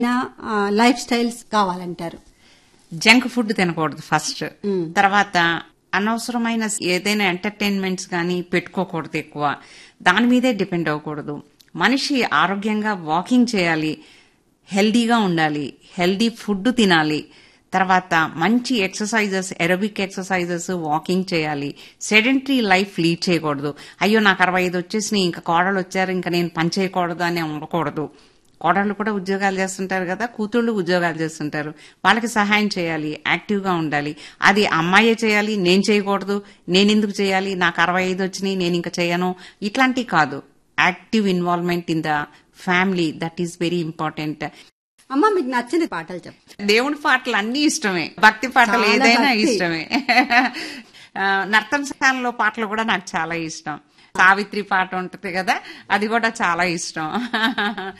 Life lifestyles కావాలంటారు junk food తినకూడదు first తర్వాత అనవసరమైన ఏదైనా ఎంటర్టైన్మెంట్స్ కానీ పెట్టుకోకూడదు ఎక్కువ దాని మీదే డిపెండ్ అవ్వకూడదు మనిషి ఆరోగ్యంగా వాకింగ్ చేయాలి హెల్దీగా ఉండాలి హెల్దీ ఫుడ్ తినాలి తర్వాత మంచి ఎక్సర్సైజెస్ ఎరోబిక్ ఎక్సర్సైజెస్ వాకింగ్ చేయాలి సెడెంటరీ లైఫ్ లీడ్ చేయకూడదు అయ్యో నాకు అరవై ఐదు వచ్చేసినాయి ఇంకా కోడలు వచ్చారు ఇంకా నేను పని చేయకూడదు అని ఉండకూడదు కోడళ్ళు కూడా ఉద్యోగాలు చేస్తుంటారు కదా కూతుళ్ళు ఉద్యోగాలు చేస్తుంటారు వాళ్ళకి సహాయం చేయాలి యాక్టివ్గా ఉండాలి అది అమ్మాయే చేయాలి నేను చేయకూడదు నేను ఎందుకు చేయాలి నాకు అరవై ఐదు వచ్చినాయి నేను ఇంకా చేయను ఇట్లాంటివి కాదు active involvement in the family that is very important అమ్మ మీకు నచ్చిన పాటలు చెప్పండి దేవుడి పాటలు అన్ని ఇష్టమే భక్తి పాటలు చాలా ఏదైనా భక్తి. ఇష్టమే ఆ, నర్తనశాలలో పాటలు కూడా నాకు చాలా ఇష్టం సావిత్రి పాట ఉంటది కదా అది కూడా చాలా ఇష్టం